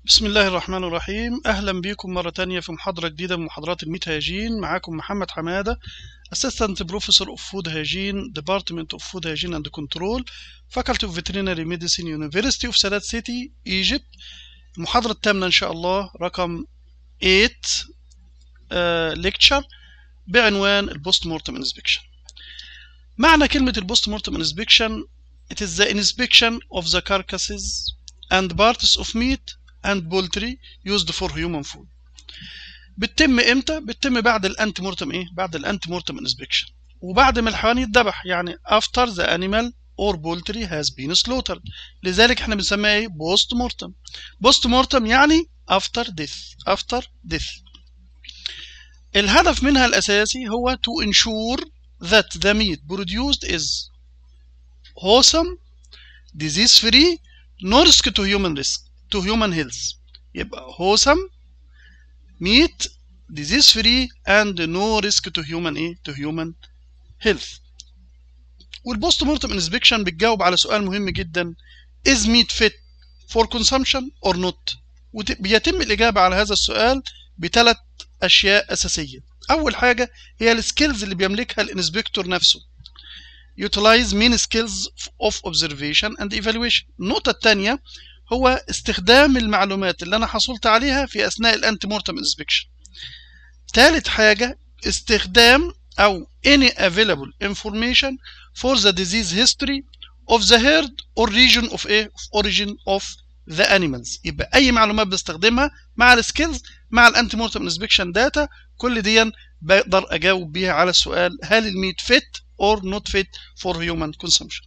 بسم الله الرحمن الرحيم أهلا بكم مرة تانية في محاضرة جديدة من محاضرات الميت هيجين معاكم محمد حمادة Assistant Professor of Food Hygiene Department of Food Hygiene and Control Faculty of Veterinary Medicine University of Sadat City Egypt المحاضرة الثامنة إن شاء الله رقم 8 uh, lecture بعنوان البوست مورتم انسبكشن معنى كلمة البوست مورتم انسبكشن It is the inspection of the carcasses and parts of meat and poultry used for human food بتتم امتى بتتم بعد الانتي مورتم ايه بعد الانتي مورتم انسبكشن وبعد ما الحيوان يتذبح يعني after the animal or poultry has been slaughtered لذلك احنا بنسميها ايه بوست مورتم بوست مورتم يعني after death after death الهدف منها الاساسي هو to ensure that the meat produced is wholesome disease free no risk to human risk to human health يبقى wholesome meat disease free and no risk to human ايه to human health والبوست مورتم انسبكشن بتجاوب على سؤال مهم جدا is meat fit for consumption or not وبيتم الاجابه على هذا السؤال بثلاث اشياء اساسيه اول حاجه هي السكيلز اللي بيملكها الانسبكتور نفسه utilize main skills of observation and evaluation النقطه الثانيه هو استخدام المعلومات اللي انا حصلت عليها في اثناء الانتي مورتم انسبكشن ثالث حاجه استخدام او any available information for the disease history of the herd or region of a of origin of the animals يبقى اي معلومات بستخدمها مع السكيلز مع الانتي مورتم انسبكشن داتا كل دي بقدر اجاوب بيها على السؤال هل الميت fit or not fit for human consumption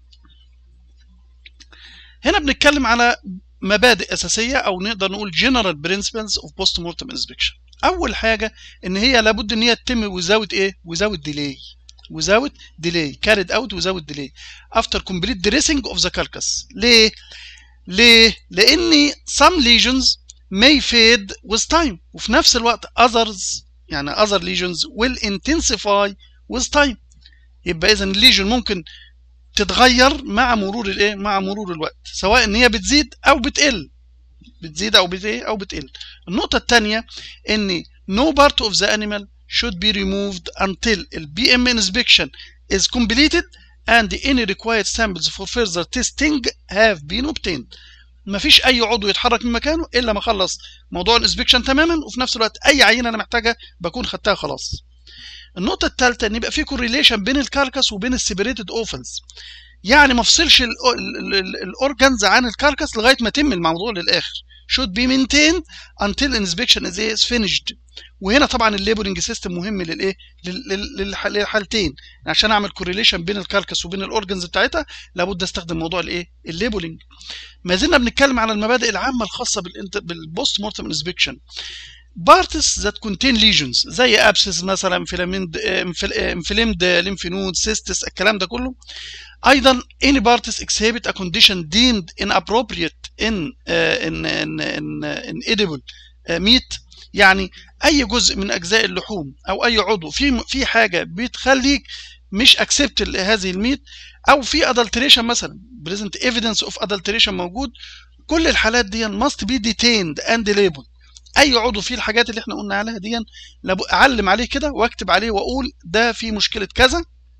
هنا بنتكلم على مبادئ اساسيه او نقدر نقول general principles of post mortem inspection اول حاجه ان هي لابد ان هي تتم without ايه without delay without delay carried out without delay after complete dressing of the carcass ليه ليه لان some lesions may fade with time وفي نفس الوقت others يعني other lesions will intensify with time يبقى اذا الليجن ممكن تتغير مع مرور الايه مع مرور الوقت سواء ان هي بتزيد او بتقل بتزيد او بت او بتقل النقطه الثانيه ان no part of the animal should be removed until the BM inspection is completed and any required samples for further testing have been obtained مفيش اي عضو يتحرك من مكانه الا ما اخلص موضوع الانسبكشن تماما وفي نفس الوقت اي عينه انا محتاجها بكون خدتها خلاص النقطة الثالثة ان يبقى في كوريليشن بين الكاركس وبين السيبريتد اوفلز يعني ما افصلش الاورجنز عن الكاركس لغاية ما يتم الموضوع للاخر should be maintained until inspection is finished وهنا طبعا الليبلنج سيستم مهم للايه للحالتين عشان اعمل كوريليشن بين الكاركس وبين الاورجنز بتاعتها لابد استخدم موضوع الايه الليبلنج ما زلنا بنتكلم على المبادئ العامه الخاصه بالبوست مورتم انسبكشن parts that contain lesions زي abscess مثلا فيلاميند انفليمد lymph node cystis الكلام ده كله ايضا any parts exhibit a condition deemed inappropriate in uh, in in in, in edible uh, meat يعني اي جزء من اجزاء اللحوم او اي عضو في في حاجه بتخليك مش اكسبت هذه الميت او في adulteration مثلا present evidence of adulteration موجود كل الحالات دي must be detained and labeled اي عضو فيه الحاجات اللي احنا قلنا عليها دي اعلم عليه كده واكتب عليه واقول ده في مشكله كذا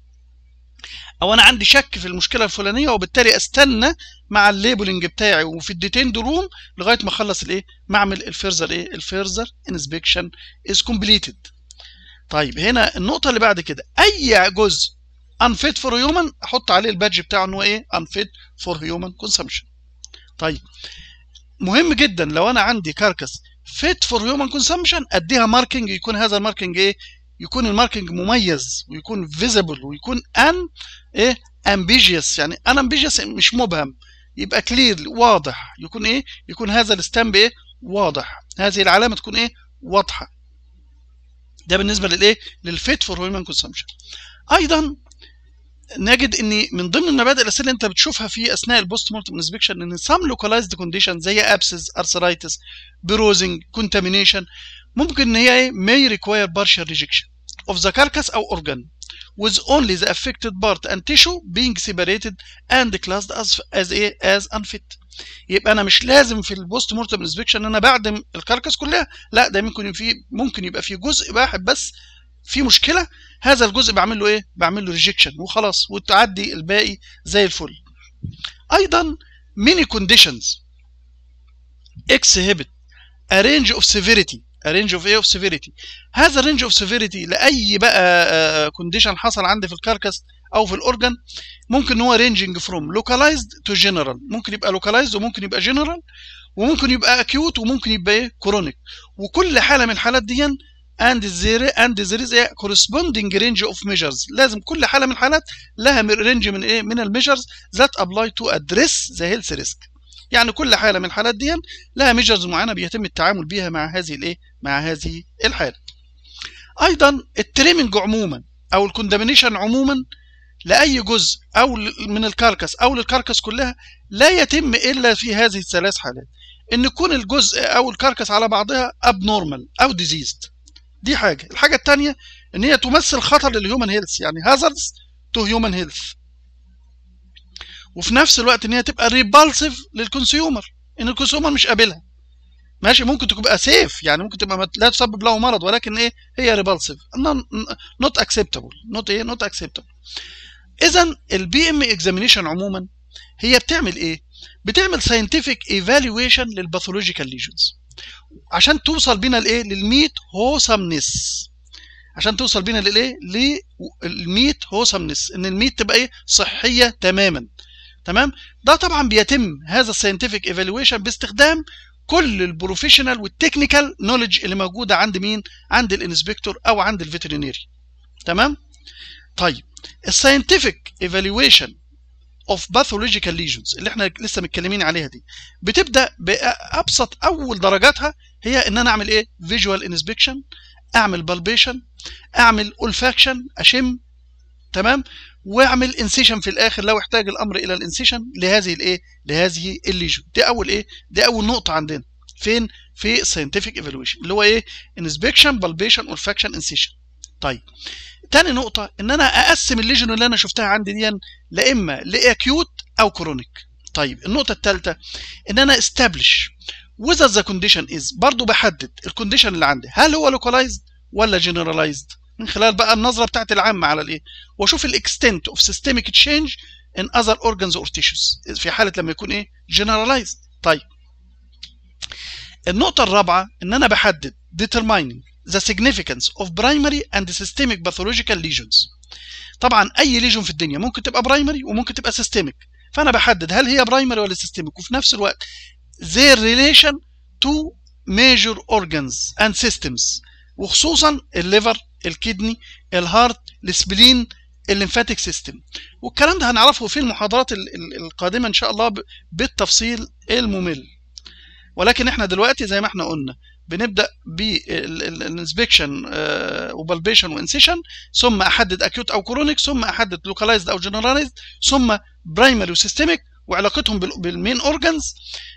او انا عندي شك في المشكله الفلانيه وبالتالي استنى مع الليبلنج بتاعي وفي الديتيند روم لغايه ما اخلص الايه ما اعمل الفيرزر ايه الفيرزر انسبكشن از كومبليتد طيب هنا النقطه اللي بعد كده اي جزء unfit for human احط عليه البادج بتاعه ان هو ايه unfit for human consumption طيب مهم جدا لو انا عندي كاركس fit for human consumption اديها ماركينج يكون هذا الماركينج ايه يكون الماركينج مميز ويكون فيزبل ويكون ان ايه ambiguous يعني ان ambiguous مش مبهم يبقى كلير واضح يكون ايه يكون هذا الستامب ايه واضح هذه العلامه تكون ايه واضحه ده بالنسبه للايه للفيت فور هيومن كونسامشن ايضا نجد ان من ضمن المبادئ الاساسيه اللي انت بتشوفها في اثناء البوست مورتم انسبكشن ان سام لوكالايزد كونديشن زي ابسس ارثرايتس بروزنج كونتامينيشن ممكن ان هي ايه may require partial rejection of the carcass او organ with only the affected part and tissue being separated and classed as as a as unfit يبقى انا مش لازم في البوست مورتم انسبكشن ان انا بعدم الكركس كلها لا ده ممكن في ممكن يبقى في جزء واحد بس في مشكله هذا الجزء بعمل له ايه بعمل له ريجكشن وخلاص وتعدي الباقي زي الفل ايضا ميني كونديشنز exhibit a range of severity a range of ايه of severity هذا range of severity لاي بقى كونديشن حصل عندي في الكاركس او في الاورجن ممكن ان هو ranging from localized to general ممكن يبقى localized وممكن يبقى general وممكن يبقى acute وممكن يبقى ايه chronic وكل حاله من الحالات دي and there and there is a corresponding range of measures لازم كل حاله من الحالات لها رينج من ايه من الميجرز that apply to address the health risk يعني كل حاله من الحالات دي لها ميجرز معينه بيتم التعامل بيها مع هذه الايه مع هذه الحاله ايضا التريمنج عموما او الكوندامينيشن عموما لاي جزء او من الكاركس او للكاركس كلها لا يتم الا في هذه الثلاث حالات ان يكون الجزء او الكاركس على بعضها ابنورمال او ديزيزد دي حاجه الحاجه الثانيه ان هي تمثل خطر للهيومن هيلث يعني هازاردز تو هيومن هيلث وفي نفس الوقت ان هي تبقى ريبالسيف للكونسيومر ان الكونسيومر مش قابلها ماشي ممكن تبقى سيف يعني ممكن تبقى لا تسبب له مرض ولكن ايه هي ريبالسيف نوت اكسبتابل نوت ايه نوت اكسبتابل اذا البي ام اكزامينيشن عموما هي بتعمل ايه بتعمل ساينتفك ايفالويشن للباثولوجيكال ليجنز عشان توصل بينا لايه للميت هوسمنس عشان توصل بينا للايه للميت هوسمنس ان الميت تبقى ايه صحيه تماما تمام ده طبعا بيتم هذا الساينتفك ايفالويشن باستخدام كل البروفيشنال والتكنيكال نولج اللي موجوده عند مين عند الانسبكتور او عند الفيترينيري تمام طيب الساينتفك ايفالويشن اوف باثولوجيكال ليجنز اللي احنا لسه متكلمين عليها دي بتبدا بابسط اول درجاتها هي ان انا اعمل ايه فيجوال انسبكشن اعمل بالبيشن اعمل اولفاكشن اشم تمام واعمل انسيشن في الاخر لو احتاج الامر الى الانسيشن لهذه الايه لهذه الليجن دي اول ايه دي اول نقطه عندنا فين في الساينتفك ايفالويشن اللي هو ايه انسبكشن بالبيشن اولفاكشن انسيشن طيب تاني نقطة إن أنا أقسم الليجن اللي أنا شفتها عندي دي لا إما لأكيوت أو كرونيك. طيب النقطة الثالثة إن أنا استابلش whether the condition is برضو بحدد الكونديشن اللي عندي هل هو localized ولا generalized من خلال بقى النظرة بتاعت العامة على الإيه وأشوف الإكستنت of systemic change in other organs or tissues في حالة لما يكون إيه generalized. طيب النقطة الرابعة إن أنا بحدد determining the significance of primary and systemic pathological lesions طبعا اي ليجن في الدنيا ممكن تبقى برايمري وممكن تبقى سيستميك فانا بحدد هل هي برايمري ولا سيستميك وفي نفس الوقت their relation to major organs and systems وخصوصا الليفر الكدني الهارت السبلين الليمفاتيك سيستم والكلام ده هنعرفه في المحاضرات القادمه ان شاء الله بالتفصيل الممل ولكن احنا دلوقتي زي ما احنا قلنا بنبدا بالانسبكشن وبالبيشن وانسيشن ثم احدد اكيوت او كرونيك ثم احدد لوكالايزد او جنرالايزد ثم برايمري وسيستميك وعلاقتهم بالمين اورجانز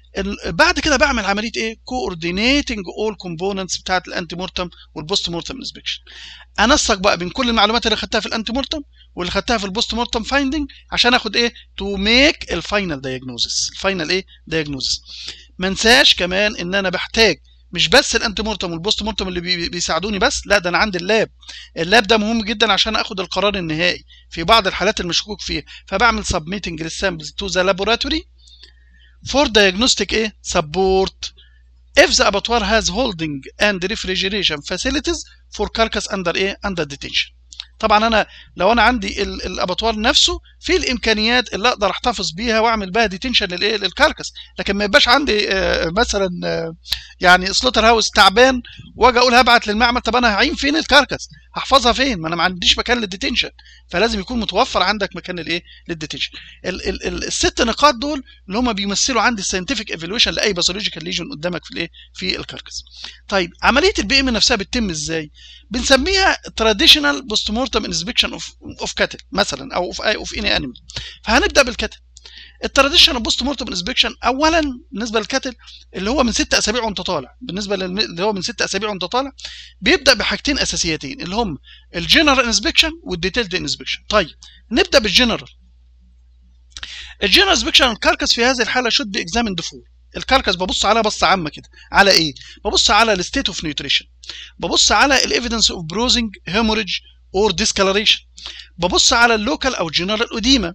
بعد كده بعمل عمليه ايه كوردينيتنج اول كومبوننتس بتاعه الانتي مورتم والبوست مورتم انسبكشن انسق بقى بين كل المعلومات اللي خدتها في الانتي مورتم واللي خدتها في البوست مورتم فايندنج عشان اخد ايه تو ميك الفاينل دايجنوزس الفاينل ايه دايجنوزس ما انساش كمان ان انا بحتاج مش بس الانتي مورتم والبوست مورتم اللي بي بيساعدوني بس لا ده انا عندي اللاب اللاب ده مهم جدا عشان اخد القرار النهائي في بعض الحالات المشكوك فيها فبعمل سبميتنج للسامبلز تو ذا لابوراتوري فور diagnostic ايه support if the abattoir has holding and refrigeration facilities for carcass under ايه under detention طبعا انا لو انا عندي الاباتوار نفسه في الامكانيات اللي اقدر احتفظ بيها واعمل بها ديتنشن للايه للكاركس لكن ما يبقاش عندي مثلا يعني سلوتر هاوس تعبان واجي اقول هبعت للمعمل طب انا هعين فين الكاركس هحفظها فين ما انا ما عنديش مكان للديتنشن فلازم يكون متوفر عندك مكان للايه للديتنشن ال ال ال الست نقاط دول اللي هم بيمثلوا عندي الساينتفك ايفالويشن لاي باثولوجيكال ليجن قدامك في الايه في الكاركس طيب عمليه البي ام نفسها بتتم ازاي بنسميها تراديشنال بوست مورتم انسبكشن اوف اوف كاتل مثلا او اوف اوف اني انيمال فهنبدا بالكاتل التراديشنال بوست مورتم انسبكشن اولا بالنسبه للكاتل اللي هو من ست اسابيع وانت طالع بالنسبه اللي هو من ست اسابيع وانت طالع بيبدا بحاجتين اساسيتين اللي هم الجنرال انسبكشن والديتيلد انسبكشن طيب نبدا بالجنرال الجنرال انسبكشن الكاركس في هذه الحاله شود بي اكزاميند فور الكاركس ببص عليها بصه عامه كده على ايه ببص على الستيت اوف نيوتريشن ببص على الايفيدنس اوف بروزنج هيموريج اور ديسكالريشن ببص على اللوكال او جنرال اوديما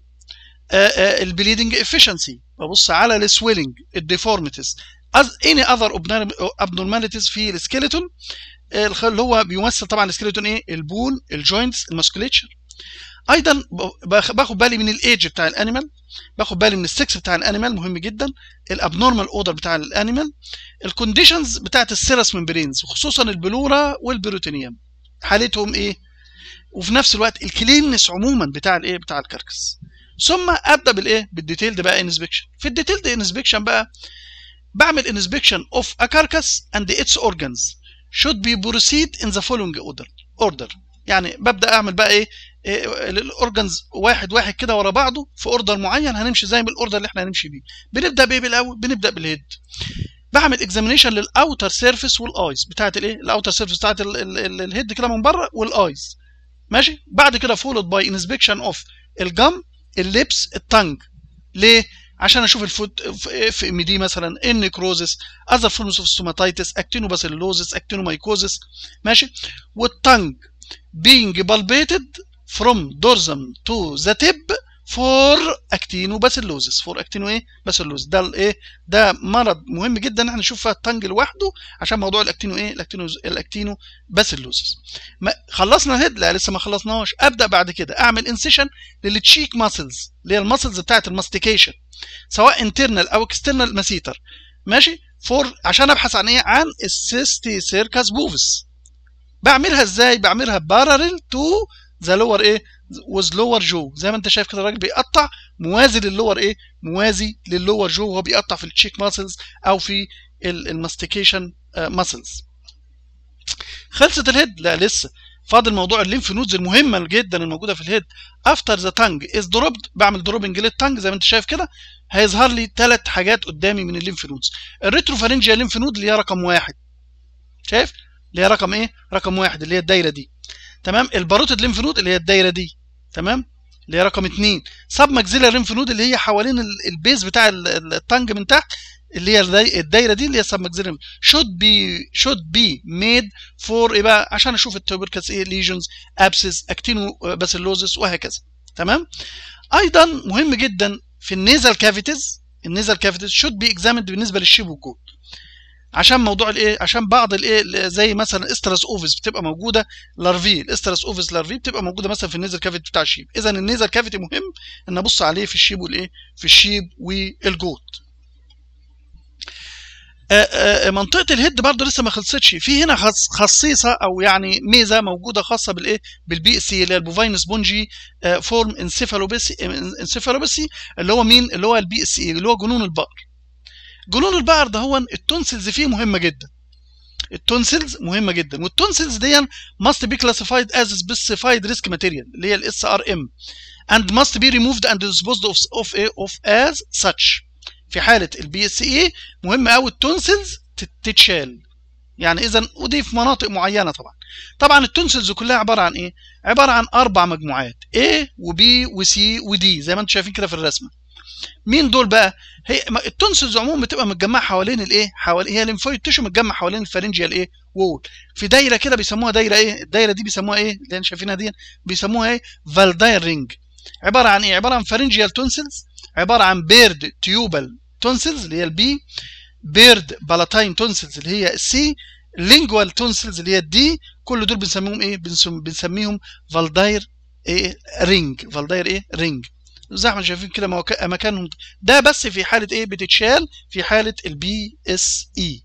البليدنج افشنسي ببص على السويلنج الديفورميتيز اني اذر ابنورماليتيز في السكيلتون اللي هو بيمثل طبعا السكيلتون ايه البون الجوينتس الماسكوليتشر ايضا باخد بالي من الايدج بتاع الانيمال باخد بالي من السكس بتاع الانيمال مهم جدا الابنورمال اوردر بتاع الانيمال الكونديشنز بتاعت السيرس ممبرينز وخصوصا البلورا والبروتينيوم حالتهم ايه وفي نفس الوقت الكلينس عموما بتاع الايه بتاع الكركس ثم ابدا بالايه بالديتيلد بقى انسبكشن في الديتيلد انسبكشن بقى بعمل انسبكشن اوف ا كاركس اند اتس اورجانز should be proceed in the following order order يعني ببدا اعمل بقى ايه, إيه الاورجنز واحد واحد كده ورا بعضه في اوردر معين هنمشي زي ما الاوردر اللي احنا هنمشي بيه بنبدا بايه بالاول بنبدا بالهيد بعمل اكزامينيشن للاوتر سيرفيس والايز بتاعت الايه الاوتر سيرفيس بتاعت الهيد كده من بره والايز ماشي بعد كده فولد باي انسبكشن اوف الجم اللبس التنج ليه عشان اشوف الفود اف ام دي مثلا النكروزس اذر فورمز اوف ستوماتيتس اكتينوباسيلوزس اكتينومايكوزس ماشي والتنج being palpated from dorsum to the tip for actinobacillosis for actino ايه bacillosis ده الايه ده مرض مهم جدا احنا نشوف فيها التنج لوحده عشان موضوع الاكتينو ايه الاكتينو الاكتينو باسيلوزس خلصنا الهيد لا لسه ما خلصناش ابدا بعد كده اعمل انسيشن للتشيك ماسلز اللي هي الماسلز بتاعت الماستيكيشن سواء انترنال او اكسترنال مسيتر ماشي فور عشان ابحث عن ايه عن السيستي سيركاس بوفس بعملها ازاي بعملها باراليل تو ذا لور ايه وز لور جو زي ما انت شايف كده الراجل بيقطع موازي للور ايه موازي للور جو وهو بيقطع في التشيك ماسلز او في الماستيكيشن ماسلز خلصت الهيد لا لسه فاضل موضوع الليمف نودز المهمه جدا الموجوده في الهيد افتر ذا تانج از دروبد بعمل دروبنج للتانج زي ما انت شايف كده هيظهر لي ثلاث حاجات قدامي من الليمف نودز الريتروفارنجيا ليمف نود اللي هي رقم واحد شايف اللي هي رقم ايه رقم واحد اللي هي الدايره دي تمام الباروتد ليمف نود اللي هي الدايره دي تمام اللي هي رقم اثنين سب ماكسيلر ليمف نود اللي هي حوالين البيز بتاع التانج من تحت اللي هي الدايره دي اللي هي سب ماكسيلر should be should be made for ايه بقى عشان اشوف التوبركس ايه ليجنز ابسس اكتينو باسيلوزس وهكذا تمام ايضا مهم جدا في النيزل كافيتيز النيزل كافيتيز should be examined بالنسبه للشيب والجود عشان موضوع الايه عشان بعض الايه زي مثلا استرس اوفيس بتبقى موجوده لارفي الاسترس اوفيس لارفي بتبقى موجوده مثلا في النيزل كافيتي بتاع الشيب اذا النيزل كافيتي مهم ان ابص عليه في الشيب والايه في الشيب والجوت منطقه الهيد برضه لسه ما خلصتش في هنا خصيصه او يعني ميزه موجوده خاصه بالايه بالبي سي اللي هي البوفاين سبونجي فورم انسيفالوبيسي انسيفالوبيسي اللي هو مين اللي هو البي اس اي اللي هو جنون البقر جنون البقر ده هو التونسلز فيه مهمه جدا التونسلز مهمه جدا والتونسلز دي must be classified as specified risk material اللي هي الاس ار ام and must be removed and disposed of of, of as such في حاله البي اس اي مهم قوي التونسلز تتشال يعني اذا ودي في مناطق معينه طبعا طبعا التونسلز كلها عباره عن ايه عباره عن اربع مجموعات A وB وC وD زي ما انتم شايفين كده في الرسمه مين دول بقى هي التونسلز عموما بتبقى متجمعه حوالين الايه حوالين هي الليمفويد تيشو متجمع حوالين الفارنجيال ايه وول في دايره كده بيسموها دايره ايه الدايره دي بيسموها ايه اللي احنا شايفينها دي بيسموها ايه فالداين رينج عباره عن ايه عباره عن فارنجيال تونسلز عباره عن بيرد تيوبال تونسلز اللي هي البي بيرد بالاتاين تونسلز اللي هي السي لينجوال تونسلز اللي هي الدي كل دول بنسميهم ايه بنسم بنسميهم فالداير ايه رينج فالداير ايه رينج زي ما شايفين كده مكانهم ده بس في حاله ايه بتتشال في حاله البي اس اي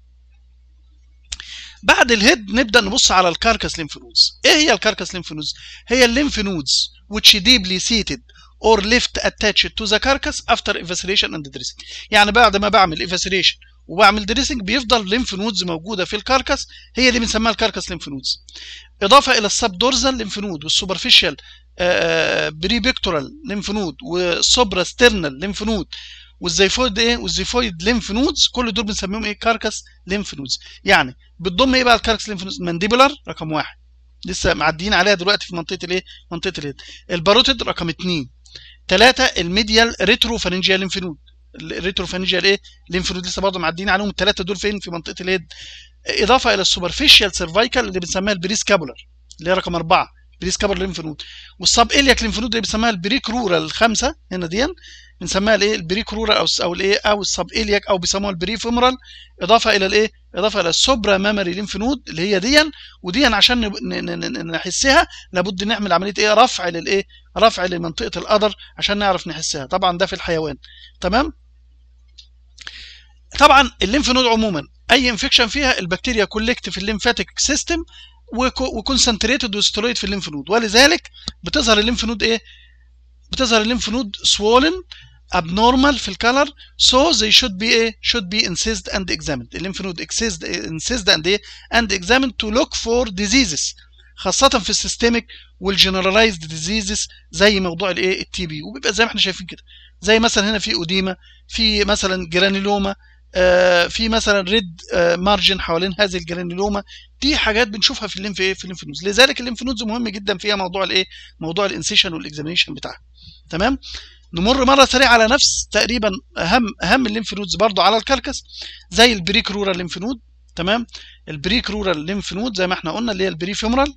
بعد الهيد نبدا نبص على الكاركاس ليمف نودز ايه هي الكاركاس ليمف نودز هي الليمف نودز which deeply seated or left attached to the carcass after evisceration and dressing يعني بعد ما بعمل evisceration وبعمل دريسنج بيفضل ليمف نودز موجوده في الكاركاس هي اللي بنسميها الكاركاس ليمف نودز اضافه الى السب دورزال ليمف نود والسوبرفيشال بريبكتورال ليمف نود والسوبرا ستيرنال ليمف نود والزيفويد ايه والزيفويد ليمف نودز كل دول بنسميهم ايه كاركاس ليمف نودز يعني بتضم ايه بقى الكاركاس ليمف نودز مانديبولار رقم واحد لسه معديين عليها دلوقتي في منطقه الايه منطقه اليد الباروتيد رقم اثنين ثلاثه الميديال ريترو فارنجيال ليمف نود الريترو فارنجيال ايه ليمف نود لسه برضه معديين عليهم الثلاثه دول فين في منطقه اليد اضافه الى السوبرفيشال سيرفايكال اللي بنسميها البريس كابولار اللي هي رقم اربعه بريس كابولار ليمف نود والسب الياك ليمف نود اللي بنسميها البريك رورال الخمسه هنا دي بنسميها الايه البريك رورال او او الايه او السب الياك او بيسموها البري فيمورال اضافه الى الايه اضافه الى السوبرا مامري ليمف نود اللي هي دي ودي عشان نحسها لابد نعمل عمليه ايه رفع للايه رفع لمنطقه القدر عشان نعرف نحسها طبعا ده في الحيوان تمام طبعا الليمف نود عموما اي انفكشن فيها البكتيريا كولكت في الليمفاتيك سيستم وكونسنتريتد وسترويد في الليمف نود ولذلك بتظهر الليمف نود ايه بتظهر الليمف نود swollen abnormal في الكالر so they should be ايه should be incised and examined الليمف نود incised incised and ايه and examined to look for diseases خاصة في السيستميك والجنرالايزد ديزيزز زي موضوع الايه التي بي وبيبقى زي ما احنا شايفين كده زي مثلا هنا في اوديما في مثلا جرانيلوما آه في مثلا ريد آه مارجن حوالين هذه الجرانيلوما دي حاجات بنشوفها في الليمف ايه في الليمف نودز لذلك الليمف نودز مهم جدا فيها موضوع الايه موضوع الانسيشن والاكزامينشن بتاعها تمام نمر مره سريعه على نفس تقريبا اهم اهم الليمف نودز برضو على الكركس زي البريك رورال ليمف نود تمام البريك رورال ليمف نود زي ما احنا قلنا اللي هي البري فيمورال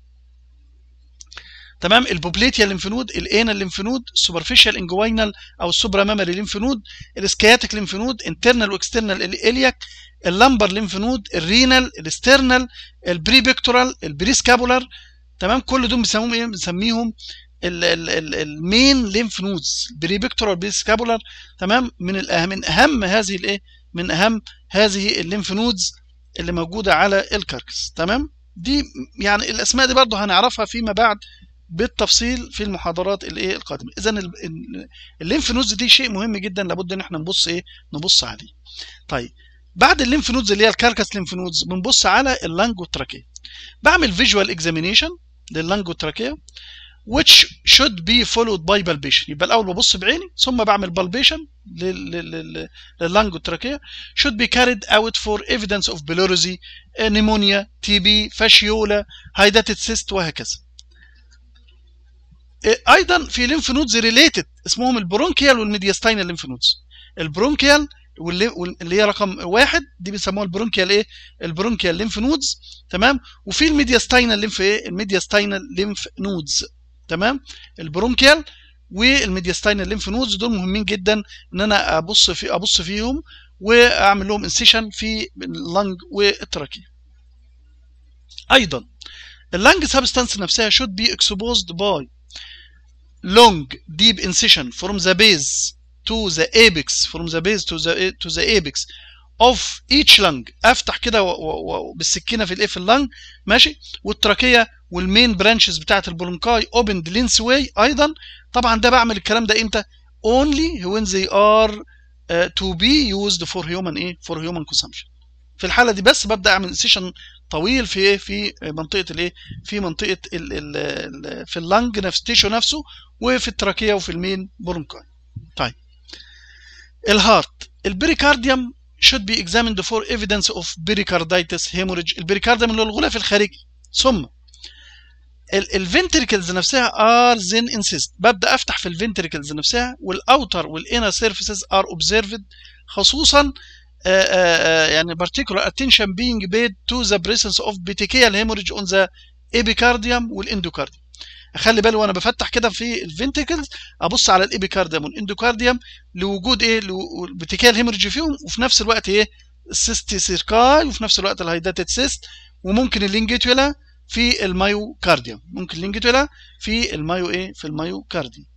تمام البوبليتيا ليمف نود الانا ليمف نود السوبرفيشال انجوينال او السوبرا مامري ليمف نود الاسكياتيك ليمف نود انترنال واكسترنال الالياك اللمبر ليمف نود الرينال الاسترنال البري بيكتورال البري سكابولار تمام كل دول بنسميهم ايه بنسميهم المين ليمف نودز بري بيكتورال بري سكابولار تمام من الاهم من اهم هذه الايه من اهم هذه الليمف نودز اللي موجوده على الكركس تمام دي يعني الاسماء دي برضه هنعرفها فيما بعد بالتفصيل في المحاضرات الايه القادمه اذا الليمف نودز دي شيء مهم جدا لابد ان احنا نبص ايه نبص عليه طيب بعد الليمف نودز اللي هي الكاركاس ليمف نودز بنبص على اللنج والتراكيه بعمل فيجوال اكزامينيشن لللنج والتراكيه which should be followed by palpation يبقى الاول ببص بعيني ثم بعمل palpation لللنج والتراكيه should be carried out for evidence of bilirubin pneumonia TB فاشيولا hydatid cyst وهكذا ايضا في ليمف نودز ريليتد اسمهم البرونكيال والميدياستاينال ليمف نودز البرونكيال اللي هي رقم واحد دي بيسموها البرونكيال ايه البرونكيال ليمف نودز تمام وفي الميدياستاينال ليمف ايه الميدياستاينال ليمف نودز تمام البرونكيال والميدياستاينال ليمف نودز دول مهمين جدا ان انا ابص في ابص فيهم واعمل لهم انسيشن في اللنج والتراكيه ايضا اللنج سبستانس نفسها should be exposed by long deep incision from the base to the apex from the base to the to the apex of each lung افتح كده بالسكينه في الايه في اللنج ماشي والتراكيه والمين برانشز بتاعت البرونكاي اوبند لينس واي ايضا طبعا ده بعمل الكلام ده امتى only when they are uh, to be used for human ايه for human consumption في الحاله دي بس ببدا اعمل سيشن طويل في ايه في منطقه الايه في منطقه ال ال ال في اللنج نفس تيشو نفسه وفي التراكيه وفي المين برونكاي طيب الهارت البريكارديوم should be examined for evidence of pericarditis hemorrhage البريكارديوم اللي هو الغلاف الخارجي ثم الفنتريكلز نفسها ار then insist ببدا افتح في الفنتريكلز نفسها والاوتر والانر سيرفيسز ار observed خصوصا آآ آآ يعني particular attention being paid to the presence of petechial hemorrhage on the epicardium والاندوكارديوم اخلي بالي وانا بفتح كده في الفنتريكلز ابص على الابيكارديوم والاندوكارديوم لوجود ايه البيتيكال هيموريدج فيهم وفي نفس الوقت ايه السيست سيركاي وفي نفس الوقت الهايداتد سيست وممكن اللينجيتولا في المايوكارديوم ممكن اللينجيتولا في المايو ايه في المايوكارديوم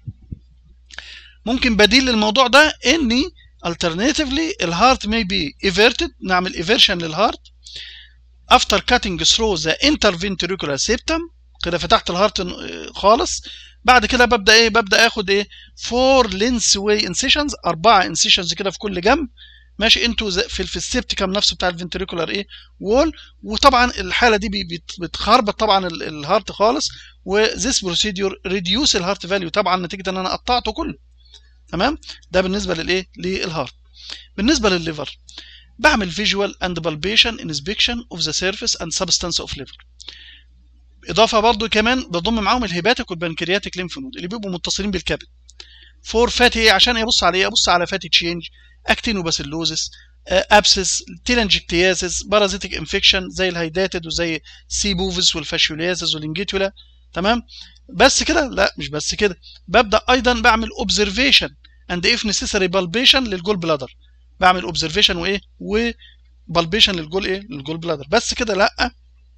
ممكن بديل للموضوع ده اني alternatively الهارت may be everted نعمل eversion للهارت after cutting through the interventricular septum كده فتحت الهارت خالص بعد كده ببدا ايه ببدا اخد ايه فور لينس واي انسيشنز اربعه انسيشنز كده في كل جنب ماشي انتو في في السبتيكم نفسه بتاع الفنتريكولار ايه وول وطبعا الحاله دي بتخربط طبعا الهارت خالص وذيس بروسيدور ريديوس الهارت فاليو طبعا نتيجه ان انا قطعته كله تمام ده بالنسبه للايه للهارت بالنسبه للليفر بعمل فيجوال اند بالبيشن انسبكشن اوف ذا سيرفيس اند سبستانس اوف ليفر اضافه برضو كمان بضم معاهم الهيباتيك والبنكرياتيك ليمف نود اللي بيبقوا متصلين بالكبد فور فاتي عشان يبص على ايه ابص على فاتي تشينج اكتينوباسيلوزس ابسس تيلانجكتياسيس بارازيتيك انفكشن زي الهيداتد وزي سي بوفيس والفاشيولياسيس والانجيتولا تمام بس كده لا مش بس كده ببدا ايضا بعمل اوبزرفيشن اند اف نيسيسري بالبيشن للجول بلادر بعمل اوبزرفيشن وايه وبالبيشن للجول ايه للجول بلادر بس كده لا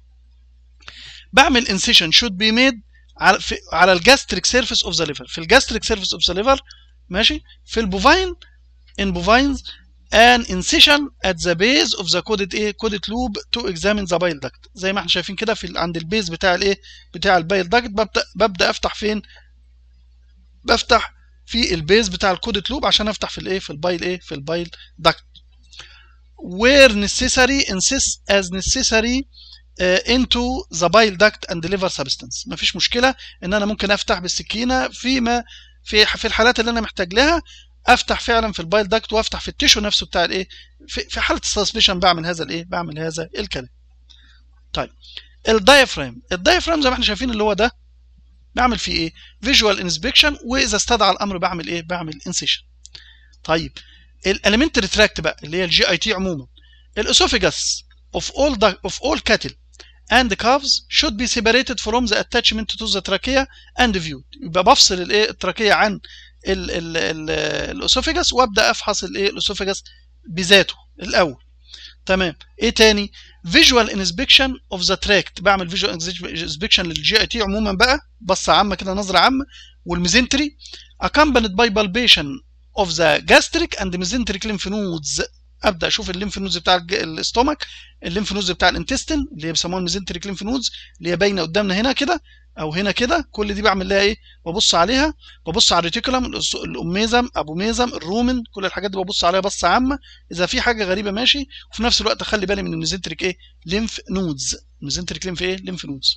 بعمل انسيشن شود بي ميد على في على الجاستريك سيرفيس اوف ذا ليفر في الجاستريك سيرفيس اوف ذا ليفر ماشي في البوفاين in bovines an incision at the base of the coded ايه coded loop to examine the bile duct زي ما احنا شايفين كده في عند البيز بتاع الايه بتاع البايل داكت ببدا ببدا افتح فين بفتح في البيز بتاع الكودد لوب عشان افتح في الايه في البايل ايه في البايل داكت where necessary insist as necessary uh, into the bile duct and liver substance مفيش مشكله ان انا ممكن افتح بالسكينه فيما في في الحالات اللي انا محتاج لها افتح فعلا في البايل داكت وافتح في التيشو نفسه بتاع الايه في, في حاله السسبشن بعمل هذا الايه بعمل هذا الكلام طيب الدايفرام الدايفرام زي ما احنا شايفين اللي هو ده بعمل فيه ايه فيجوال انسبكشن واذا استدعى الامر بعمل ايه بعمل انسيشن طيب الاليمنتري تراكت بقى اللي هي الجي اي تي عموما الاسوفيجاس of all of all cattle and calves should be separated from the attachment to the trachea and viewed يبقى بفصل الايه التراكيه عن الاسوفيجاس وابدا افحص الايه الاسوفيجاس بذاته الاول تمام ايه تاني فيجوال انسبكشن اوف ذا تراكت بعمل فيجوال انسبكشن للجي اي تي عموما بقى بصه عامه كده نظره عامه والميزنتري accompanied by palpation of the gastric and mesenteric lymph nodes ابدا اشوف الليمف نودز بتاع الاستومك الليمف نودز بتاع الانتستين اللي هي بيسموها الميزنتريك ليمف نودز اللي هي باينه قدامنا هنا كده او هنا كده كل دي بعمل لها ايه ببص عليها ببص على الريتيكولم الاميزم ابو ميزم الرومن كل الحاجات دي ببص عليها بصه عامه اذا في حاجه غريبه ماشي وفي نفس الوقت اخلي بالي من الميزنتريك ايه ليمف نودز الميزنتريك ليمف ايه ليمف نودز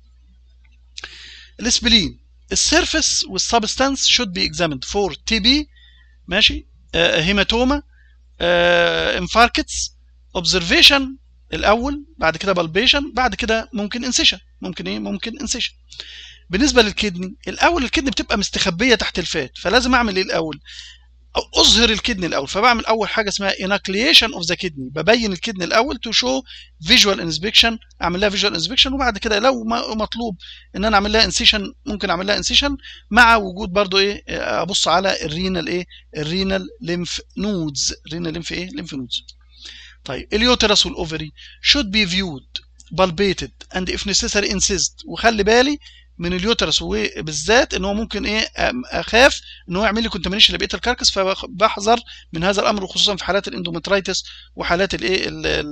الاسبلين السيرفيس والسبستانس شود بي اكزاميند فور تي بي ماشي آه هيماتوما انفاركتس اوبزرفيشن الاول بعد كده بالبيشن بعد كده ممكن انسيشن ممكن ايه ممكن انسيشن بالنسبه للكدني الاول الكدني بتبقى مستخبيه تحت الفات فلازم اعمل ايه الاول أو اظهر الكدني الاول فبعمل اول حاجه اسمها اناكليشن اوف ذا كدني ببين الكدني الاول تو شو فيجوال انسبكشن اعمل لها فيجوال انسبكشن وبعد كده لو مطلوب ان انا اعمل لها انسيشن ممكن اعمل لها انسيشن مع وجود برضو ايه ابص على الرينال ايه الرينال ليمف نودز رينال ليمف ايه ليمف نودز طيب اليوترس والاوفري should be viewed palpated and if necessary incised وخلي بالي من اليوترس وبالذات ان هو ممكن ايه اخاف ان هو يعمل لي كونتامينيشن لبقيه الكركس فبحذر من هذا الامر وخصوصا في حالات الاندومترايتس وحالات الايه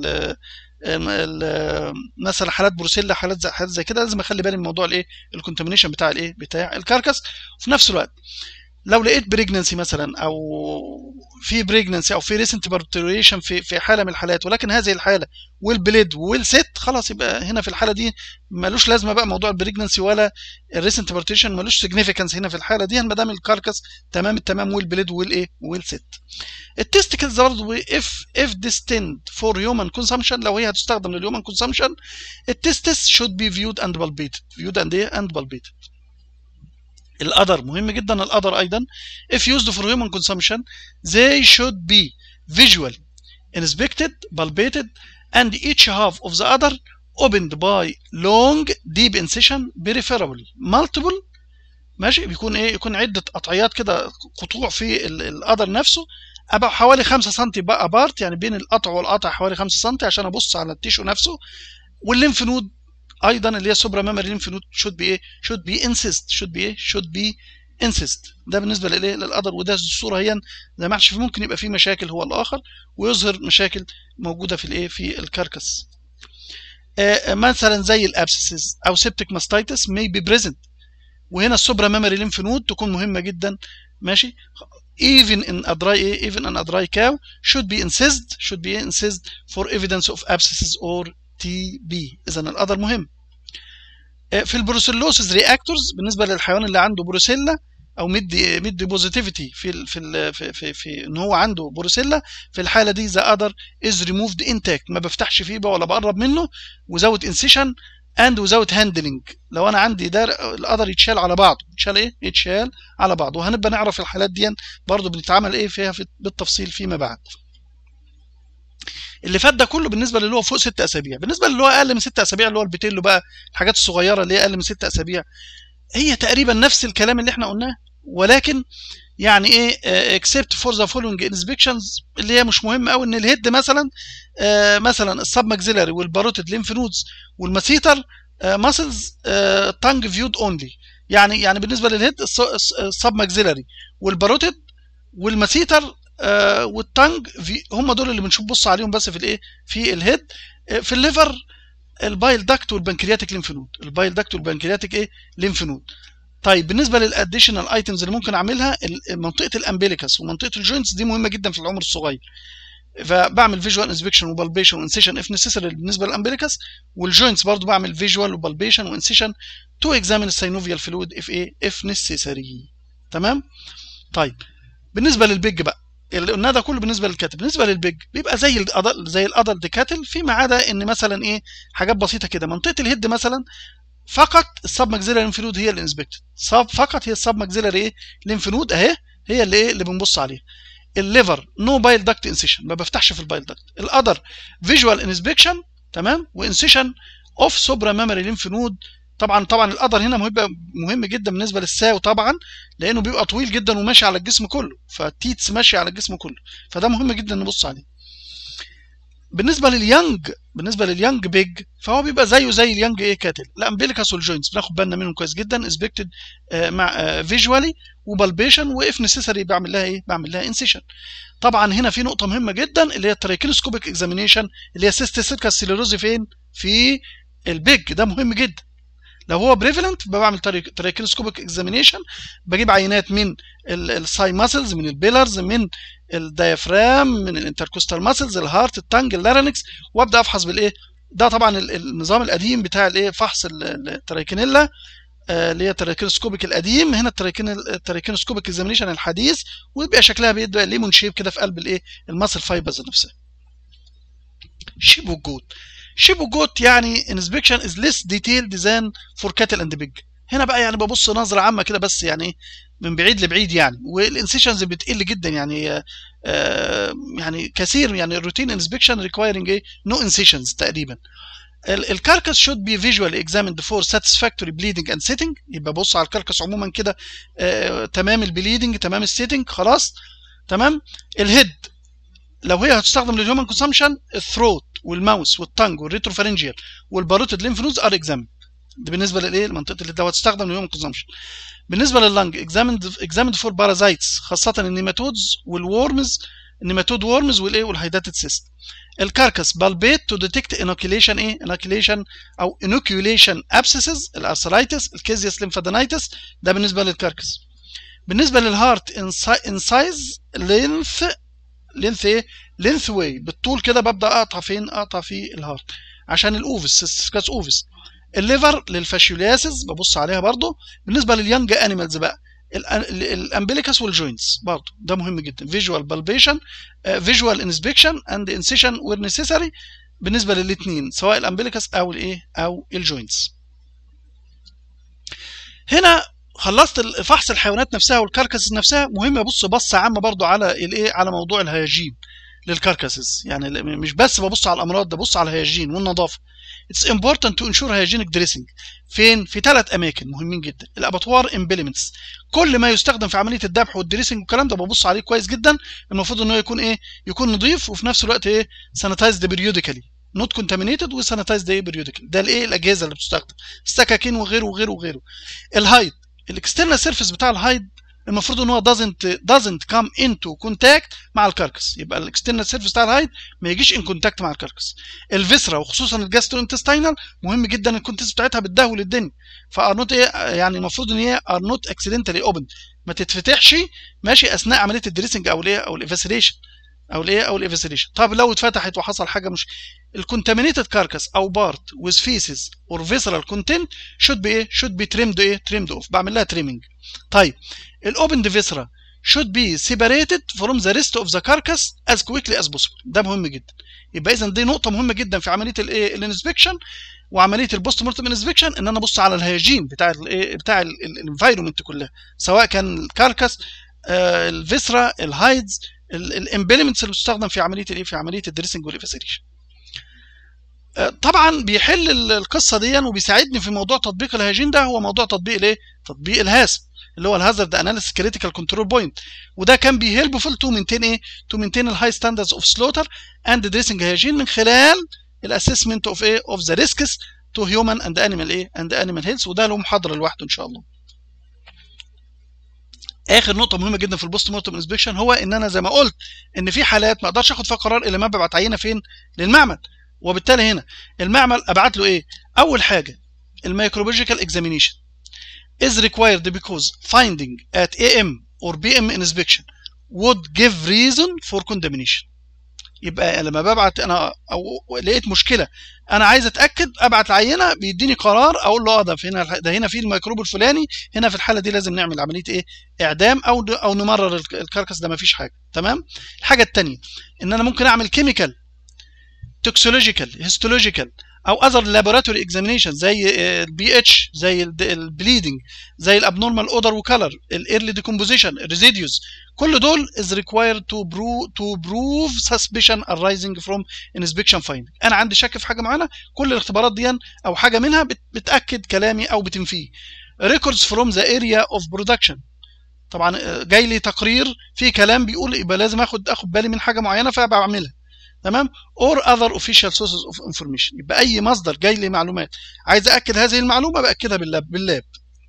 مثلا حالات بروسيلا حالات زي حالات زي كده لازم اخلي بالي من موضوع الايه الكونتامينيشن بتاع الايه بتاع الكركس وفي نفس الوقت لو لقيت بريجننسي مثلا او في بريجننسي او في ريسنت بارتوريشن في في حاله من الحالات ولكن هذه الحاله والبليد والست خلاص يبقى هنا في الحاله دي ملوش لازمه بقى موضوع البريجننسي ولا الريسنت بارتوريشن ملوش سيجنيفيكانس هنا في الحاله دي ما دام الكاركس تمام التمام والبليد والايه والست التستكلز برضه اف اف ديستند فور هيومن كونسامشن لو هي هتستخدم للهيومن كونسامشن التستس شود بي فيود اند بالبيتد فيود اند ايه اند بالبيتد الأدر مهم جدا الأدر أيضا if used for human consumption they should be visually inspected palpated and each half of the udder opened by long deep incision preferably multiple ماشي بيكون ايه يكون عده قطعيات كده قطوع في القدر نفسه ابقى حوالي 5 سم بقى بارت يعني بين القطع والقطع حوالي 5 سم عشان ابص على التيشو نفسه والليمف نود ايضا اللي هي سوبرا ميموري ليمف نود شود بي ايه شود بي انسيست شود بي ايه شود بي انسيست ده بالنسبه للايه للقدر وده الصوره هي زي ما احنا ممكن يبقى في مشاكل هو الاخر ويظهر مشاكل موجوده في الايه في الكركس آه مثلا زي الابسسز او سيبتيك ماستايتس may be present وهنا السوبرا ميموري ليمف نود تكون مهمه جدا ماشي even in a dry even in a dry cow should be incised should be incised for evidence of abscesses or TB اذا القدر مهم في البروسيلوسيس رياكتورز بالنسبه للحيوان اللي عنده بروسيلا او مدي مدي بوزيتيفيتي في ال في ال في, في, في ان هو عنده بروسيلا في الحاله دي ذا اذر از ريموفد انتاكت ما بفتحش فيه ولا بقرب منه وزود انسيشن and without handling لو انا عندي ده القدر يتشال على بعضه يتشال ايه يتشال على بعضه وهنبقى نعرف الحالات دي برضه بنتعامل ايه فيها في بالتفصيل فيما بعد اللي فات ده كله بالنسبه للي هو فوق ست اسابيع بالنسبه للي هو اقل من ست اسابيع اللي هو البيتيلو بقى الحاجات الصغيره اللي هي اقل من ست اسابيع هي تقريبا نفس الكلام اللي احنا قلناه ولكن يعني ايه اكسبت فور ذا فولوينج انسبكشنز اللي هي مش مهم قوي ان الهيد مثلا آه مثلا السب ماكسيلاري والباروتيد ليمف نودز والماسيتر ماسلز تانج فيود اونلي يعني يعني بالنسبه للهيد السب ماكسيلاري والباروتيد والماسيتر آه والتانج في هم دول اللي بنشوف بص عليهم بس في الايه في الهيد آه في الليفر البايل داكت والبنكرياتيك ليمف نود البايل داكت والبنكرياتيك ايه ليمف نود طيب بالنسبه للاديشنال ايتمز اللي ممكن اعملها منطقه الامبليكس ومنطقه الجوينتس دي مهمه جدا في العمر الصغير فبعمل فيجوال انسبكشن وبالبيشن وانسيشن اف نسيسري بالنسبه للامبليكس والجوينتس برضو بعمل فيجوال وبالبيشن وانسيشن تو اكزامين السينوفيال فلويد اف ايه اف نسيسري تمام طيب بالنسبه للبيج بقى اللي قلنا ده كله بالنسبه للكاتل بالنسبه للبيج بيبقى زي الأدل زي الادلت كاتل فيما عدا ان مثلا ايه حاجات بسيطه كده منطقه الهيد مثلا فقط السب ماكسيلاري ليمف نود هي اللي انسبكتد فقط هي السب ماكسيلاري ايه ليمف نود اهي هي اللي ايه اللي بنبص عليها الليفر نو بايل داكت انسيشن ما بفتحش في البايل داكت الاذر فيجوال انسبكشن تمام وانسيشن اوف سوبرا ميموري ليمف نود طبعا طبعا القدر هنا مهم مهم جدا بالنسبه للساو طبعا لانه بيبقى طويل جدا وماشي على الجسم كله فالتيتس ماشي على الجسم كله فده مهم جدا نبص عليه بالنسبه لليانج بالنسبه لليانج بيج فهو بيبقى زيه زي اليانج ايه كاتل الامبليكاس والجوينتس بناخد بالنا منهم كويس جدا اسبكتد آه مع آه فيجوالي وبالبيشن واف نسيسري بعمل لها ايه بعمل لها انسيشن طبعا هنا في نقطه مهمه جدا اللي هي الترايكينوسكوبيك اكزامينيشن اللي هي سيست سيركس سيلوروزي فين في البيج ده مهم جدا لو هو بريفلنت بعمل ترايكينوسكوبيك اكزامينيشن بجيب عينات من الساي ماسلز من البيلرز من الديافرام من الانتركوستال ماسلز الهارت التانج اللارينكس وابدا افحص بالايه ده طبعا النظام القديم بتاع الايه فحص الترايكينيلا اللي هي الترايكينوسكوبيك القديم هنا الترايكينوسكوبيك اكزامينيشن الحديث ويبقى شكلها بيبقى ليمون شيب كده في قلب الايه الماسل فايبرز نفسها شيب والجود شيب وجوت يعني inspection is less detailed than for cattle and pig هنا بقى يعني ببص نظرة عامة كده بس يعني من بعيد لبعيد يعني والانسيشنز بتقل جدا يعني آه يعني كثير يعني الروتين انسبكشن ريكوايرنج ايه نو انسيشنز تقريبا الكاركس should be visually examined for satisfactory bleeding and sitting يبقى بص على الكاركس عموما كده آه تمام البليدنج تمام السيتنج خلاص تمام الهيد لو هي هتستخدم للهيومن كونسامشن الثروت والماوس والتانج والريتروفارنجيال والباروتيد ليمف نودز ار اكزامن ده بالنسبه للايه المنطقه اللي هتستخدم للهيومن كونسامشن بالنسبه لللنج اكزامند اكزامند فور بارازايتس خاصه النيماتودز والورمز النيماتود وورمز والايه والهيداتد سيست الكاركس بالبيت تو ديتكت انوكيليشن ايه انوكيليشن او انوكيوليشن ابسيسز الارثرايتس الكيزياس ليمفادينايتس ده بالنسبه للكاركس بالنسبه للهارت انسايز لينث لينث ايه لينث واي بالطول كده ببدا اقطع فين اقطع في الهارت عشان الاوفس سكاس اوفس الليفر للفاشيولياسز ببص عليها برضو بالنسبه لليانج انيمالز بقى الامبليكاس والجوينتس برضو ده مهم جدا فيجوال بالبيشن فيجوال انسبكشن اند انسيشن وير نيسيسري بالنسبه للاثنين سواء الامبليكاس او الايه او الجوينتس هنا خلصت فحص الحيوانات نفسها والكاركاسز نفسها مهم ابص بصه عامه برضو على الايه على موضوع الهياجين للكاركاسز يعني مش بس ببص على الامراض ده ببص على الهياجين والنظافه It's important to ensure hygienic dressing فين في ثلاث اماكن مهمين جدا الاباتوار امبلمنتس كل ما يستخدم في عمليه الذبح والدريسنج والكلام ده ببص عليه كويس جدا المفروض ان هو يكون ايه يكون نظيف وفي نفس الوقت ايه سانيتايزد بريوديكالي نوت كونتامينيتد وسانيتايزد ايه بريوديكالي ده الايه الاجهزه اللي بتستخدم السكاكين وغيره وغيره وغيره الهايد الاكسترنال سيرفيس بتاع الهايد المفروض ان هو doesn't doesn't come into contact مع الكركس يبقى الاكسترنال سيرفيس بتاع الهايد ما يجيش ان كونتاكت مع الكركس الفيسرا وخصوصا الجاسترو انتستينال مهم جدا الكونتنس بتاعتها بتدهول الدنيا فارنوت ايه يعني المفروض ان هي ار نوت اكسيدنتالي اوبن ما تتفتحش ماشي اثناء عمليه الدريسنج او الايه او الافاسيليشن او الايه او الافاسيليشن طب لو اتفتحت وحصل حاجه مش الكونتامينيتد كاركس او بارت with feces or visceral content should be ايه should be trimmed ايه trimmed off بعمل لها trimming طيب الاوبند فيسرا should be separated from the rest of the carcass as quickly as possible ده مهم جدا يبقى اذا دي نقطه مهمه جدا في عمليه الايه الانسبكشن وعمليه البوست مورتم انسبكشن ان انا ابص على الهيجين بتاع الايه بتاع الانفايرمنت كلها سواء كان الكاركس آه الفيسرا الهايدز الامبلمنتس اللي بتستخدم في عمليه الايه في عمليه الدريسنج والافاسيريشن طبعا بيحل القصه دي وبيساعدني في موضوع تطبيق الهيجين ده هو موضوع تطبيق الايه تطبيق الهاسب اللي هو الهازارد اناليسيس كريتيكال كنترول بوينت وده كان بيهيلبفول تو مينتين ايه تو مينتين الهاي ستاندردز اوف سلوتر اند دريسنج هيجين من خلال الاسسمنت اوف ايه اوف ذا ريسكس تو هيومن اند انيمال ايه اند انيمال هيلث وده له محاضره لوحده ان شاء الله اخر نقطه مهمه جدا في البوست مورتم انسبكشن هو ان انا زي ما قلت ان في حالات ما اقدرش اخد فيها قرار الا ما ببعت عينه فين للمعمل وبالتالي هنا المعمل ابعت له ايه اول حاجه الميكروبيولوجيكال اكزامينيشن is required because finding at AM or BM inspection would give reason for condemnation يبقى لما ببعت انا او لقيت مشكله انا عايز اتاكد ابعت العينه بيديني قرار اقول له اه ده هنا ده هنا في الميكروب الفلاني هنا في الحاله دي لازم نعمل عمليه ايه اعدام او او نمرر الكركس ده ما فيش حاجه تمام الحاجه الثانيه ان انا ممكن اعمل كيميكال توكسولوجيكال هيستولوجيكال او اذر لابوراتوري اكزامينيشن زي البي اتش زي البليدنج زي الابنورمال اودر وكلر الايرلي ديكومبوزيشن الريزيديوز كل دول is required to prove to prove suspicion arising from inspection finding انا عندي شك في حاجه معينه كل الاختبارات دي او حاجه منها بتاكد كلامي او بتنفيه records from the area of production طبعا جاي لي تقرير فيه كلام بيقول يبقى لازم اخد اخد بالي من حاجه معينه فبعملها تمام or other official sources of information يبقى اي مصدر جاي لي معلومات عايز اكد هذه المعلومه باكدها باللاب باللاب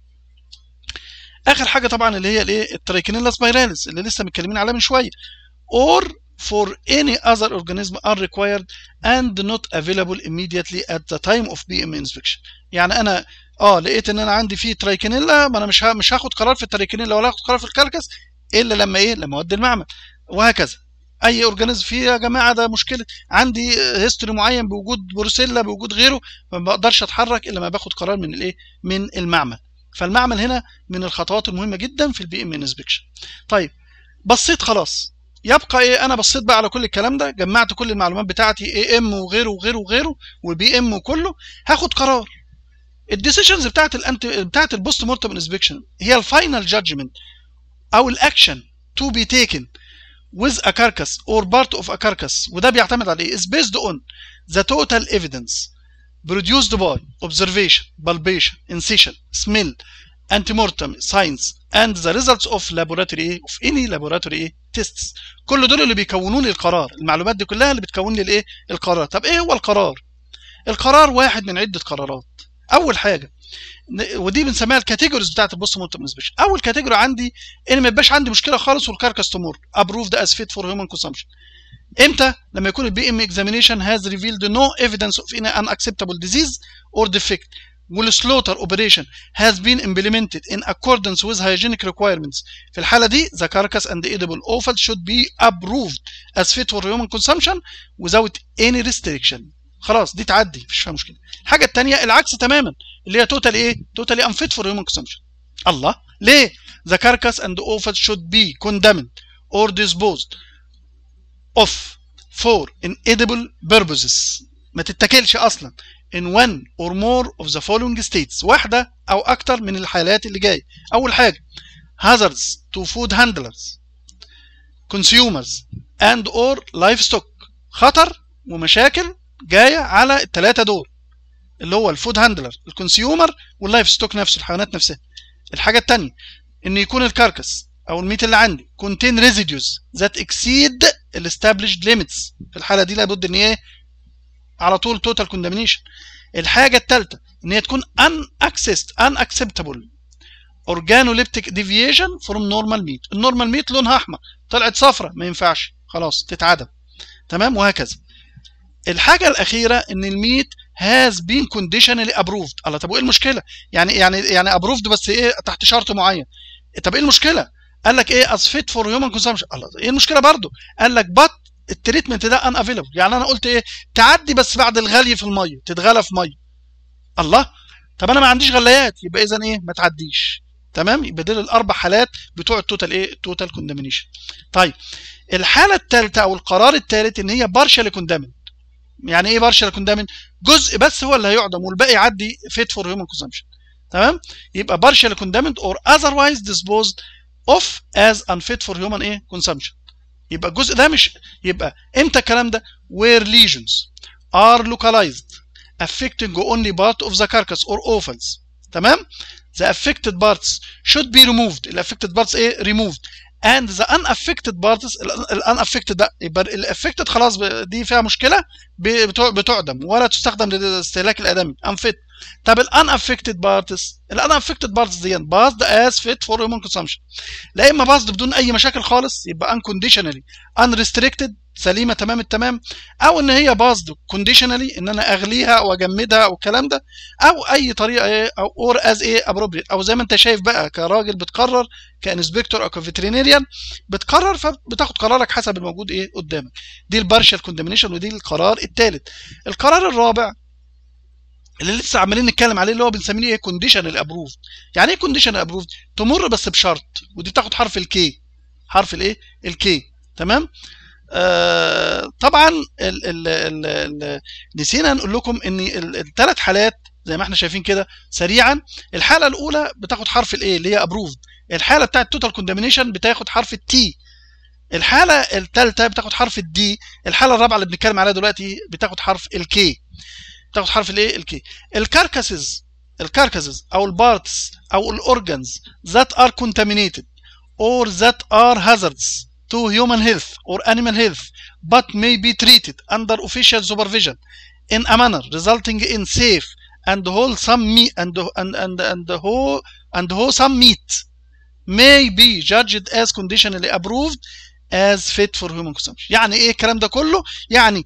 اخر حاجه طبعا اللي هي الايه الترايكينيلا سبايراليس اللي لسه متكلمين عليها من شويه or for any other organism are required and not available immediately at the time of BM inspection يعني انا اه لقيت ان انا عندي فيه ترايكينيلا ما انا مش مش هاخد قرار في الترايكينيلا ولا هاخد قرار في الكالكس الا لما ايه لما اودي المعمل وهكذا اي اورجانيزم فيه يا جماعه ده مشكله عندي هيستوري معين بوجود بروسيلا بوجود غيره ما بقدرش اتحرك الا ما باخد قرار من الايه من المعمل فالمعمل هنا من الخطوات المهمه جدا في البي ام انسبكشن طيب بصيت خلاص يبقى ايه انا بصيت بقى على كل الكلام ده جمعت كل المعلومات بتاعتي اي ام وغيره وغيره وغيره وبي ام وكله هاخد قرار الديسيشنز بتاعت الانت بتاعت البوست مورتم انسبكشن هي الفاينل جادجمنت او الاكشن تو بي تيكن with a carcass or part of a carcass وده بيعتمد على ايه is based on the total evidence produced by observation palpation incision smell antemortem science and the results of laboratory of any laboratory tests كل دول اللي بيكونوا لي القرار المعلومات دي كلها اللي بتكون لي الايه القرار طب ايه هو القرار القرار واحد من عده قرارات اول حاجه ودي بنسميها الكاتيجوريز بتاعت البوست مورتم انسبكشن اول كاتيجوري عندي ان ما يبقاش عندي مشكله خالص والكاركاس تمر ابروفد از فيت فور هيومن كونسامشن امتى لما يكون البي ام اكزامينيشن هاز ريفيلد نو ايفيدنس اوف ان ان اكسبتابل ديزيز اور ديفكت والسلوتر اوبريشن has been implemented in accordance with hygienic requirements في الحاله دي the carcass and the edible offal should be approved as fit for human consumption without any restriction خلاص دي تعدي مفيش فيها مشكله الحاجه الثانيه العكس تماما اللي هي توتال ايه توتالي unfit for human consumption الله ليه the carcass and the offal should be condemned or disposed of for inedible purposes ما تتاكلش اصلا in one or more of the following states واحده او اكتر من الحالات اللي جايه اول حاجه hazards to food handlers consumers and or livestock خطر ومشاكل جايه على الثلاثه دول اللي هو الفود هاندلر الكونسيومر واللايف ستوك نفسه الحيوانات نفسها الحاجه الثانيه ان يكون الكاركس او الميت اللي عندي contain residues that exceed established limits في الحاله دي لابد ان هي على طول total condemnation الحاجه الثالثه ان هي تكون unaccessed unacceptable organoleptic deviation from normal meat النورمال ميت لونها احمر طلعت صفرة ما ينفعش خلاص تتعدم تمام وهكذا الحاجه الاخيره ان الميت has been conditionally approved الله طب وايه المشكله يعني يعني يعني approved بس ايه تحت شرط معين طب ايه المشكله قال لك ايه as fit for human consumption الله ايه المشكله برضو قال لك but التريتمنت ده ان افيلبل يعني انا قلت ايه تعدي بس بعد الغلي في الميه تتغلى في ميه الله طب انا ما عنديش غليات يبقى اذا ايه ما تعديش تمام يبقى دول الاربع حالات بتوع التوتال ايه التوتال كوندمنيشن طيب الحاله الثالثه او القرار الثالث ان هي بارشال كوندمنت يعني ايه بارشال كوندامن جزء بس هو اللي هيعدم والباقي يعدي فيت فور هيومن كونسامشن تمام يبقى partially condemned or otherwise disposed of as unfit for human ايه consumption يبقى الجزء ده مش يبقى امتى الكلام ده where lesions are localized affecting only part of the carcass or offals تمام the affected parts should be removed ال affected parts ايه removed and the unaffected parts ال unaffected ده يبقى ال affected خلاص دي فيها مشكله بتعدم ولا تستخدم للاستهلاك الادمي unfit طب ال unaffected parts ال unaffected parts دي باصد as fit for human consumption لا اما باصد بدون اي مشاكل خالص يبقى unconditionally unrestricted سليمه تمام التمام او ان هي باصد كونديشنالي ان انا اغليها او اجمدها او الكلام ده او اي طريقه ايه او اور از ايه ابروبريت او زي ما انت شايف بقى كراجل بتقرر كانسبكتور او كفيترينيريان بتقرر فبتاخد قرارك حسب الموجود ايه قدامك دي البارشال كوندمنيشن ودي القرار الثالث القرار الرابع اللي لسه عمالين نتكلم عليه اللي هو بنسميه ايه كونديشنال ابروفد يعني ايه كونديشنال ابروفد تمر بس بشرط ودي بتاخد حرف الكي حرف الايه الكي تمام آه طبعا ال ال ال ال نسينا نقول لكم ان الثلاث حالات زي ما احنا شايفين كده سريعا الحاله الاولى بتاخد حرف الايه اللي هي ابروفد الحاله بتاعه التوتال كوندمنيشن بتاخد حرف التي الحاله الثالثه بتاخد حرف الدي الحاله الرابعه اللي بنتكلم عليها دلوقتي بتاخد حرف الكي بتاخد حرف الايه الكي الكاركاسز الكاركاسز او البارتس او الاورجانز that are contaminated or that are hazards to human health or animal health but may be treated under official supervision in a manner resulting in safe and wholesome meat and and and and whole and wholesome meat may be judged as conditionally approved as fit for human consumption يعني ايه الكلام ده كله يعني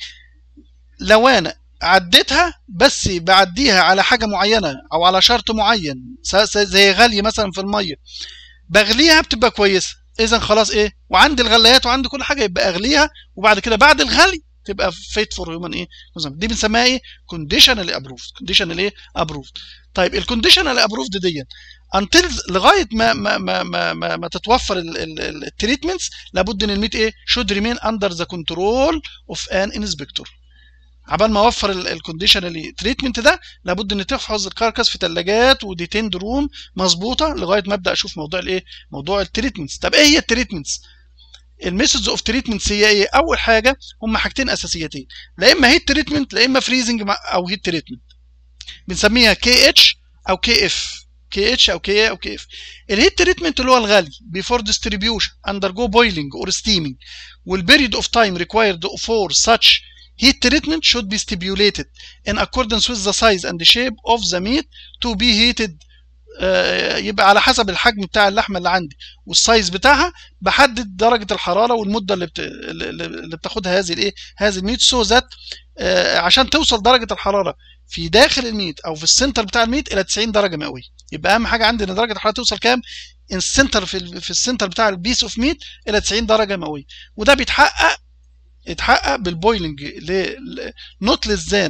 لو انا عديتها بس بعديها على حاجه معينه او على شرط معين زي غلي مثلا في الميه بغليها بتبقى كويسه اذا خلاص ايه وعندي الغليات وعندي كل حاجه يبقى اغليها وبعد كده بعد الغلي تبقى فيت فور هيومن ايه دي بنسميها ايه كونديشنالي ابروفد كونديشنالي ايه ابروفد طيب الكونديشنالي ابروفد دي انتل لغايه ما ما ما ما, ما, ما تتوفر التريتمنتس لابد ان الميت ايه شود ريمين اندر ذا كنترول اوف ان انسبكتور عبال ما اوفر الكونديشنالي تريتمنت ده لابد ان تحفظ الكاركاس في ثلاجات وديتيند روم مظبوطه لغايه ما ابدا اشوف موضوع الايه موضوع التريتمنتس طب ايه هي التريتمنتس الميثودز اوف تريتمنتس هي ايه اول حاجه هم حاجتين اساسيتين لا اما هيت تريتمنت لا اما فريزنج او هيت تريتمنت بنسميها كي اتش او كي اف كي اتش او كي او كي اف الهيت تريتمنت اللي هو الغلي بيفور ديستريبيوشن اندر جو بويلنج اور ستيمينج والبيريد اوف تايم ريكوايرد فور such heat treatment should be stipulated in accordance with the size and the shape of the meat to be heated uh, يبقى على حسب الحجم بتاع اللحمه اللي عندي والسايز بتاعها بحدد درجه الحراره والمده اللي بت... اللي بتاخدها هذه الايه هذه الميت سو so ذات uh, عشان توصل درجه الحراره في داخل الميت او في السنتر بتاع الميت الى 90 درجه مئويه يبقى اهم حاجه عندي ان درجه الحراره توصل كام السنتر في في السنتر بتاع البيس اوف ميت الى 90 درجه مئويه وده بيتحقق اتحقق بالبويلنج ل not less than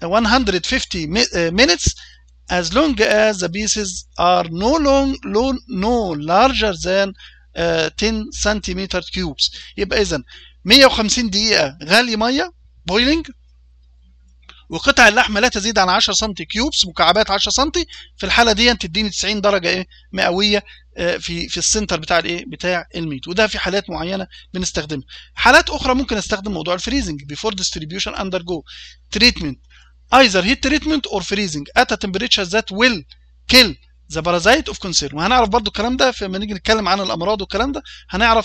150 minutes as long as the pieces are no long no larger than uh, 10 centimeter cubes يبقى اذا 150 دقيقة غلي مية بويلنج وقطع اللحمة لا تزيد عن 10 سم كيوبس مكعبات 10 سم في الحالة دي تديني 90 درجة ايه مئوية في في السنتر بتاع الايه بتاع الميت وده في حالات معينه بنستخدمها حالات اخرى ممكن استخدم موضوع الفريزنج بيفور ديستريبيوشن اندر جو تريتمنت either heat treatment or freezing at a temperature that will kill the parasite of concern وهنعرف برضو الكلام ده لما نيجي نتكلم عن الامراض والكلام ده هنعرف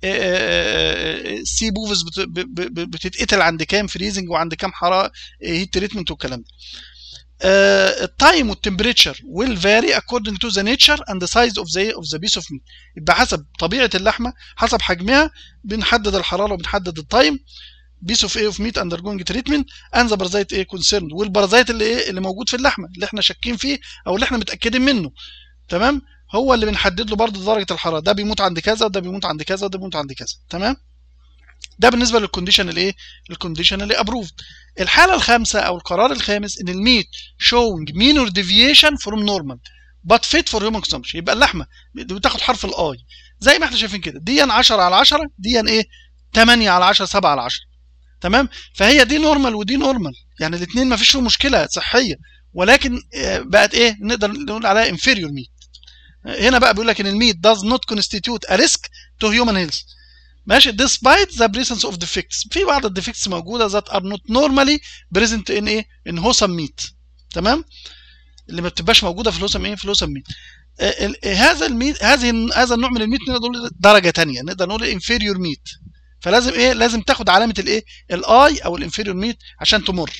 السي بوفز بتتقتل عند كام فريزنج وعند كام حراره هيت تريتمنت والكلام ده التايم والتمبريتشر will vary according to the nature and the size of the of the piece of meat يبقى حسب طبيعه اللحمه حسب حجمها بنحدد الحراره وبنحدد التايم بيس اوف ايه اوف ميت اندرجوينج تريتمنت اند ذا بارازايت ايه كونسيرند والبارازايت اللي ايه اللي موجود في اللحمه اللي احنا شاكين فيه او اللي احنا متاكدين منه تمام هو اللي بنحدد له برضه درجه الحراره ده بيموت عند كذا وده بيموت عند كذا وده بيموت عند كذا تمام ده بالنسبه للكونديشن الايه الكونديشن اللي ابروفد الحاله الخامسه او القرار الخامس ان الميت showing minor deviation from normal but fit for human consumption يبقى اللحمه بتاخد حرف الاي زي ما احنا شايفين كده دي 10 على 10 دي ايه 8 على 10 7 على 10 تمام فهي دي نورمال ودي نورمال يعني الاثنين ما فيش له مشكله صحيه ولكن آه، بقت ايه نقدر نقول عليها انفيريور ميت هنا بقى بيقول لك ان الميت does not constitute a risk to human health ماشي despite the presence of defects في بعض الديفكتس موجوده that are not normally present in ايه in wholesome meat تمام اللي ما بتبقاش موجوده في الوسم ايه في الوسم ميت آه، ال- آه، هذا الميت هذه هذا النوع من الميت نقدر نقول درجه تانية نقدر نقول انفيريور ميت فلازم ايه لازم تاخد علامه الايه الاي او الانفيريور ميت عشان تمر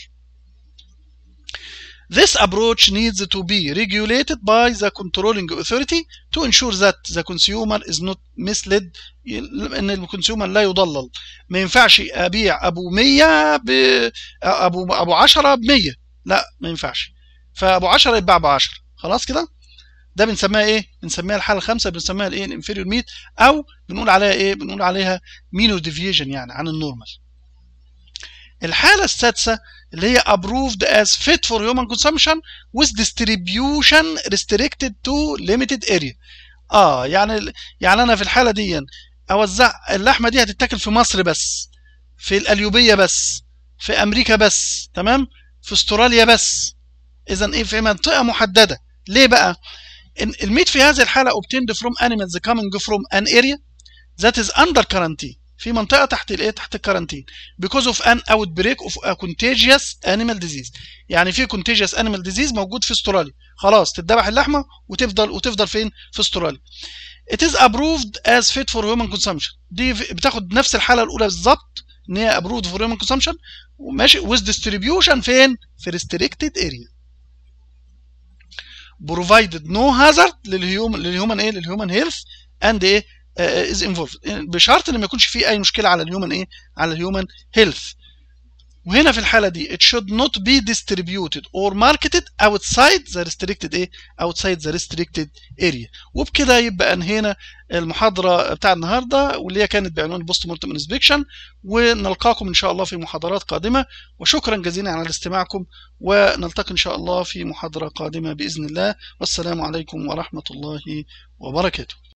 This approach needs to be regulated by the controlling authority to ensure that the consumer is not misled ان الكونسيومر لا يضلل ما ينفعش ابيع ابو 100 ب ابو ابو 10 ب 100 لا ما ينفعش فابو 10 يتباع ب 10 خلاص كده ده بنسميها ايه بنسميها الحاله الخامسه بنسميها الايه الانفيريور ميت او بنقول عليها ايه بنقول عليها مينور ديفيجن يعني عن النورمال الحاله السادسه اللي هي approved as fit for human consumption with distribution restricted to limited area اه يعني يعني انا في الحاله دي اوزع اللحمه دي هتتاكل في مصر بس في القليوبيه بس في امريكا بس تمام في استراليا بس اذا ايه في منطقه محدده ليه بقى إن الميت في هذه الحاله obtained from animals coming from an area that is under quarantine في منطقه تحت الايه تحت الكارانتين because of an outbreak of a contagious animal disease يعني في contagious animal disease موجود في استراليا خلاص تتذبح اللحمه وتفضل وتفضل فين في استراليا it is approved as fit for human consumption دي بتاخد نفس الحاله الاولى بالظبط ان هي approved for human consumption وماشي with distribution فين في restricted area provided no hazard للهيومن للهيومن ايه للهيومن هيلث اند ايه از انفولفد بشرط ان ما يكونش فيه اي مشكله على الهيومن ايه على الهيومن هيلث وهنا في الحاله دي it should not be distributed or marketed outside the restricted ايه outside the restricted area وبكده يبقى انهينا المحاضره بتاع النهارده واللي هي كانت بعنوان البوست مورتم انسبكشن ونلقاكم ان شاء الله في محاضرات قادمه وشكرا جزيلا على استماعكم ونلتقي ان شاء الله في محاضره قادمه باذن الله والسلام عليكم ورحمه الله وبركاته